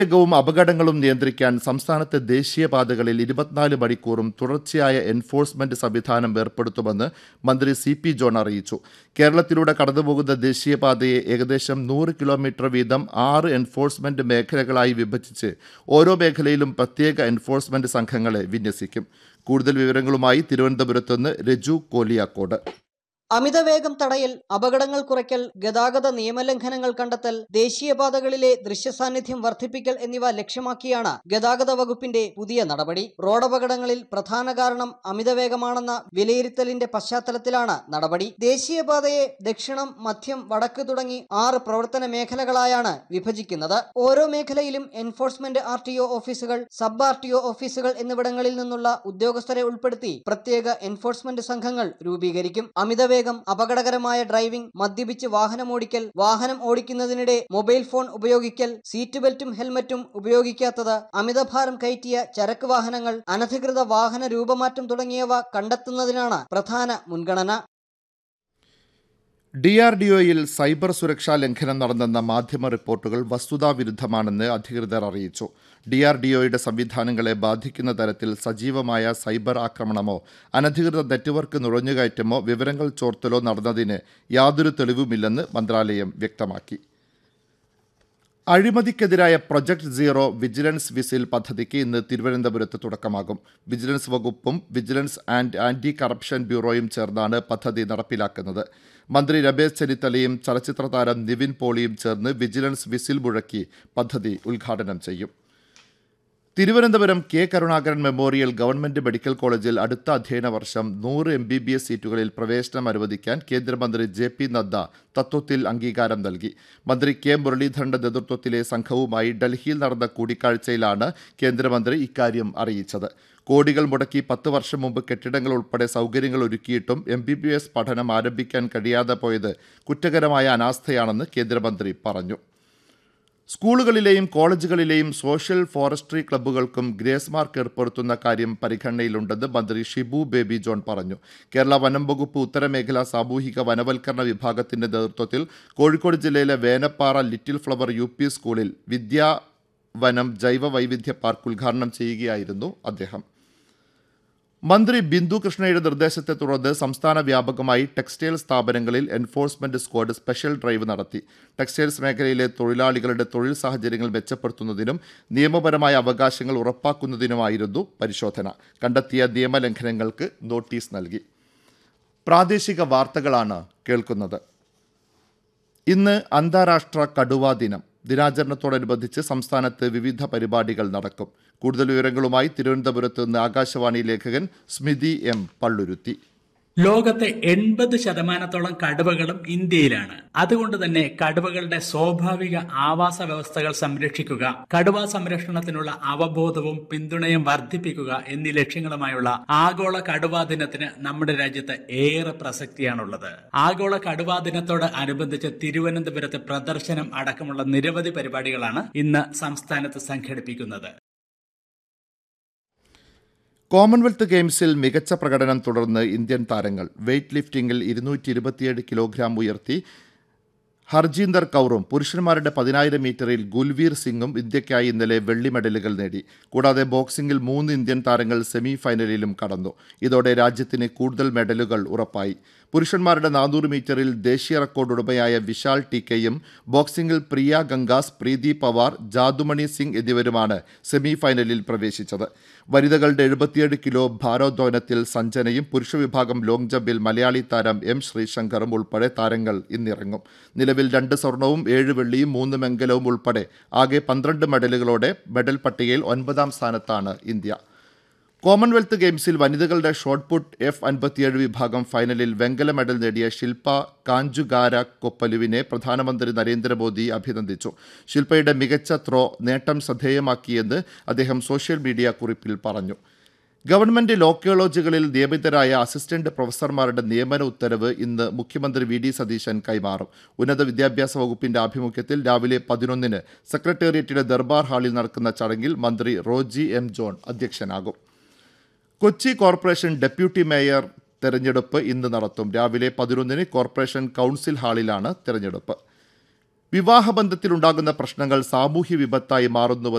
വേഗവും അപകടങ്ങളും നിയന്ത്രിക്കാൻ സംസ്ഥാനത്തെ ദേശീയപാതകളിൽ ഇരുപത്തിനാല് മണിക്കൂറും തുടർച്ചയായ എൻഫോഴ്സ്മെന്റ് സംവിധാനം ഏർപ്പെടുത്തുമെന്ന് മന്ത്രി സി പി ജോൺ അറിയിച്ചു കേരളത്തിലൂടെ കടന്നുപോകുന്ന ദേശീയപാതയെ ഏകദേശം നൂറ് കിലോമീറ്റർ വീതം ആറ് എൻഫോഴ്സ്മെന്റ് മേഖലകളായി വിഭജിച്ച് ഓരോ മേഖലയിലും പ്രത്യേക എൻഫോഴ്സ്മെന്റ് സംഘങ്ങളെ വിന്യസിക്കും കൂടുതൽ വിവരങ്ങളുമായി തിരുവനന്തപുരത്ത് നിന്ന് രജു കോലിയാക്കോട് അമിതവേഗം തടയൽ അപകടങ്ങൾ കുറയ്ക്കൽ ഗതാഗത നിയമലംഘനങ്ങൾ കണ്ടെത്തൽ ദേശീയപാതകളിലെ ദൃശ്യസാന്നിധ്യം വർദ്ധിപ്പിക്കൽ എന്നിവ ലക്ഷ്യമാക്കിയാണ് ഗതാഗത വകുപ്പിന്റെ പുതിയ നടപടി റോഡപകടങ്ങളിൽ പ്രധാന കാരണം അമിതവേഗമാണെന്ന വിലയിരുത്തലിന്റെ പശ്ചാത്തലത്തിലാണ് നടപടി ദേശീയപാതയെ ദക്ഷിണം മധ്യം വടക്ക് തുടങ്ങി ആറ് പ്രവർത്തന മേഖലകളായാണ് വിഭജിക്കുന്നത് ഓരോ മേഖലയിലും എൻഫോഴ്സ്മെന്റ് ആർ ടി ഒ ഓഫീസുകൾ സബ് ആർ ടി ഒ ഓഫീസുകൾ എന്നിവിടങ്ങളിൽ നിന്നുള്ള ഉദ്യോഗസ്ഥരെ ഉൾപ്പെടുത്തി പ്രത്യേക എൻഫോഴ്സ്മെന്റ് സംഘങ്ങൾ രൂപീകരിക്കും അമിതവേഗം അപകടകരമായ ഡ്രൈവിംഗ് മദ്യപിച്ച് വാഹനമോടിക്കൽ വാഹനം ഓടിക്കുന്നതിനിടെ മൊബൈൽ ഫോൺ ഉപയോഗിക്കൽ സീറ്റ് ബെൽറ്റും ഹെൽമറ്റും ഉപയോഗിക്കാത്തത് അമിതഭാരം കയറ്റിയ ചരക്ക് വാഹനങ്ങൾ അനധികൃത വാഹന രൂപമാറ്റം തുടങ്ങിയവ കണ്ടെത്തുന്നതിനാണ് പ്രധാന മുൻഗണന ഡി ആർ ഡി ഒയിൽ സൈബർ സുരക്ഷാ ലംഘനം നടന്നെന്ന മാധ്യമ റിപ്പോർട്ടുകൾ വസ്തുതാവിരുദ്ധമാണെന്ന് അധികൃതർ അറിയിച്ചു ഡി ആർ ഡി ഒയുടെ സംവിധാനങ്ങളെ ബാധിക്കുന്ന തരത്തിൽ സജീവമായ സൈബർ ആക്രമണമോ അനധികൃത നെറ്റ്വർക്ക് നുഴഞ്ഞുകയറ്റമോ വിവരങ്ങൾ ചോർത്തലോ നടന്നതിന് യാതൊരു തെളിവുമില്ലെന്ന് മന്ത്രാലയം വ്യക്തമാക്കി അഴിമതിക്കെതിരായ പ്രൊജക്ട് സീറോ വിജിലൻസ് വിസിൽ പദ്ധതിക്ക് ഇന്ന് തിരുവനന്തപുരത്ത് തുടക്കമാകും വിജിലൻസ് വകുപ്പും വിജിലൻസ് ആൻഡ് ആന്റി കറപ്ഷൻ ബ്യൂറോയും ചേർന്നാണ് പദ്ധതി നടപ്പിലാക്കുന്നത് മന്ത്രി രമേശ് ചെന്നിത്തലയും ചലച്ചിത്ര താരം നിവിൻ പോളിയും ചേർന്ന് വിജിലൻസ് വിസിൽ മുഴക്കി പദ്ധതി ഉദ്ഘാടനം ചെയ്യും Thiruvananthapuram K Karunakaran memorial government medical കോളേജിൽ അടുത്ത അധ്യയന വർഷം നൂറ് എം ബി ബി എസ് സീറ്റുകളിൽ പ്രവേശനം അനുവദിക്കാൻ കേന്ദ്രമന്ത്രി ജെ പി നദ്ദ തത്വത്തിൽ അംഗീകാരം നൽകി മന്ത്രി കെ മുരളീധരന്റെ നേതൃത്വത്തിലെ സംഘവുമായി ഡൽഹിയിൽ നടന്ന കൂടിക്കാഴ്ചയിലാണ് കേന്ദ്രമന്ത്രി ഇക്കാര്യം അറിയിച്ചത് കോടികൾ മുടക്കി പത്ത് വർഷം മുമ്പ് കെട്ടിടങ്ങൾ ഉൾപ്പെടെ സൗകര്യങ്ങൾ ഒരുക്കിയിട്ടും എം ബി ബി എസ് പഠനം ആരംഭിക്കാൻ കഴിയാതെ പോയത് കുറ്റകരമായ അനാസ്ഥയാണെന്ന് കേന്ദ്രമന്ത്രി പറഞ്ഞു സ്കൂളുകളിലെയും കോളേജുകളിലെയും സോഷ്യൽ ഫോറസ്ട്രി ക്ലബ്ബുകൾക്കും ഗ്രേസ് മാർക്ക് ഏർപ്പെടുത്തുന്ന കാര്യം പരിഗണനയിലുണ്ടെന്ന് മന്ത്രി ഷിബു ബേബി ജോൺ പറഞ്ഞു കേരള വനം വകുപ്പ് ഉത്തരമേഖല സാമൂഹിക വനവൽക്കരണ വിഭാഗത്തിന്റെ നേതൃത്വത്തിൽ കോഴിക്കോട് ജില്ലയിലെ Venappara little flower U P സ്കൂളിൽ വിദ്യാ വനം ജൈവ വൈവിധ്യ പാർക്ക് ഉദ്ഘാടനം ചെയ്യുകയായിരുന്നു അദ്ദേഹം മന്ത്രി ബിന്ദു കൃഷ്ണയുടെ നിർദ്ദേശത്തെ തുടർന്ന് സംസ്ഥാന വ്യാപകമായി ടെക്സ്റ്റൈൽ സ്ഥാപനങ്ങളിൽ എൻഫോഴ്സ്മെന്റ് സ്ക്വാഡ് സ്പെഷ്യൽ ഡ്രൈവ് നടത്തി ടെക്സ്റ്റൈൽസ് മേഖലയിലെ തൊഴിലാളികളുടെ തൊഴിൽ സാഹചര്യങ്ങൾ മെച്ചപ്പെടുത്തുന്നതിനും നിയമപരമായ അവകാശങ്ങൾ ഉറപ്പാക്കുന്നതിനുമായിരുന്നു പരിശോധന കണ്ടെത്തിയ നിയമലംഘനങ്ങൾക്ക് നോട്ടീസ് നൽകി പ്രാദേശിക വാർത്തകളാണ് കേൾക്കുന്നത് ഇന്ന് അന്താരാഷ്ട്ര കടുവാ ദിനം ദിനാചരണത്തോടനുബന്ധിച്ച് സംസ്ഥാനത്ത് വിവിധ പരിപാടികൾ നടക്കും കൂടുതൽ വിവരങ്ങളുമായി തിരുവനന്തപുരത്ത് നിന്ന് ആകാശവാണി ലേഖകൻ സ്മിതി എം പള്ളുരുത്തി ലോകത്തെ എൺപത് ശതമാനത്തോളം കടുവകളും ഇന്ത്യയിലാണ് അതുകൊണ്ട് തന്നെ കടുവകളുടെ സ്വാഭാവിക ആവാസ വ്യവസ്ഥകൾ സംരക്ഷിക്കുക കടുവ സംരക്ഷണത്തിനുള്ള അവബോധവും പിന്തുണയും വർദ്ധിപ്പിക്കുക എന്നീ ലക്ഷ്യങ്ങളുമായുള്ള ആഗോള കടുവാ ദിനത്തിന് നമ്മുടെ രാജ്യത്ത് ഏറെ പ്രസക്തിയാണുള്ളത് ആഗോള കടുവാ ദിനത്തോട് അനുബന്ധിച്ച് തിരുവനന്തപുരത്ത് പ്രദർശനം അടക്കമുള്ള നിരവധി പരിപാടികളാണ് ഇന്ന് സംസ്ഥാനത്ത് സംഘടിപ്പിക്കുന്നത് കോമൺവെൽത്ത് ഗെയിംസിൽ മികച്ച പ്രകടനം തുടർന്ന് ഇന്ത്യൻ താരങ്ങൾ വെയ്റ്റ് ലിഫ്റ്റിംഗിൽ ഇരുന്നൂറ്റി ഇരുപത്തിയേഴ് കിലോഗ്രാം ഉയർത്തി ഹർജീന്ദർ കൗറും പുരുഷന്മാരുടെ പതിനായിരം മീറ്ററിൽ ഗുൽവീർ സിംഗും ഇന്ത്യയ്ക്കായി ഇന്നലെ വെള്ളി മെഡലുകൾ നേടി കൂടാതെ ബോക്സിംഗിൽ മൂന്ന് ഇന്ത്യൻ താരങ്ങൾ സെമി ഫൈനലിലും കടന്നു ഇതോടെ രാജ്യത്തിന് കൂടുതൽ മെഡലുകൾ ഉറപ്പായി പുരുഷന്മാരുടെ നാനൂറ് മീറ്ററിൽ ദേശീയ റെക്കോർഡ് ഉടമയായ വിശാൽ ടി കെയും ബോക്സിംഗിൽ പ്രിയ ഗംഗാസ് പ്രീതി പവാർ ജാദുമണി സിംഗ് എന്നിവരുമാണ് സെമി ഫൈനലിൽ പ്രവേശിച്ചത് വനിതകളുടെ എഴുപത്തിയേഴ് കിലോ ഭാരോദ്വനത്തിൽ സഞ്ജനയും പുരുഷ വിഭാഗം ലോങ് ജമ്പിൽ മലയാളി താരം എം ശ്രീശങ്കറും ഉൾപ്പെടെ താരങ്ങൾ ഇന്നിറങ്ങും നിലവിൽ രണ്ട് സ്വർണവും ഏഴ് വെള്ളിയും മൂന്ന് വെങ്കലവും ഉൾപ്പെടെ ആകെ പന്ത്രണ്ട് മെഡലുകളോടെ മെഡൽ പട്ടികയിൽ ഒൻപതാം സ്ഥാനത്താണ് ഇന്ത്യ കോമൺവെൽത്ത് ഗെയിംസിൽ വനിതകളുടെ ഷോട്ട് പുട്ട് എഫ് അൻപത്തിയേഴ് വിഭാഗം ഫൈനലിൽ വെങ്കല മെഡൽ നേടിയ ശില്പ കാഞ്ചുഗാര കൊപ്പലുവിനെ പ്രധാനമന്ത്രി നരേന്ദ്രമോദി അഭിനന്ദിച്ചു ശില്പയുടെ മികച്ച ത്രോ നേട്ടം ശ്രദ്ധേയമാക്കിയെന്ന് അദ്ദേഹം സോഷ്യൽ മീഡിയ കുറിപ്പിൽ പറഞ്ഞു ഗവൺമെന്റ് ലോ കോളേജുകളിൽ നിയമിതരായ അസിസ്റ്റന്റ് പ്രൊഫസർമാരുടെ നിയമന ഉത്തരവ് ഇന്ന് മുഖ്യമന്ത്രി വി ഡി സതീശൻ കൈമാറും ഉന്നത വിദ്യാഭ്യാസ വകുപ്പിന്റെ ആഭിമുഖ്യത്തിൽ രാവിലെ പതിനൊന്നിന് സെക്രട്ടേറിയറ്റിലെ ദർബാർ ഹാളിൽ നടക്കുന്ന ചടങ്ങിൽ മന്ത്രി റോജി എം ജോൺ അധ്യക്ഷനാകും കൊച്ചി കോർപ്പറേഷൻ ഡെപ്യൂട്ടി മേയർ തെരഞ്ഞെടുപ്പ് ഇന്ന് നടത്തും രാവിലെ പതിനൊന്നിന് കോർപ്പറേഷൻ കൗൺസിൽ ഹാളിലാണ് തെരഞ്ഞെടുപ്പ് വിവാഹബന്ധത്തിലുണ്ടാകുന്ന പ്രശ്നങ്ങൾ സാമൂഹ്യ വിപത്തായി മാറുന്നുവെന്ന്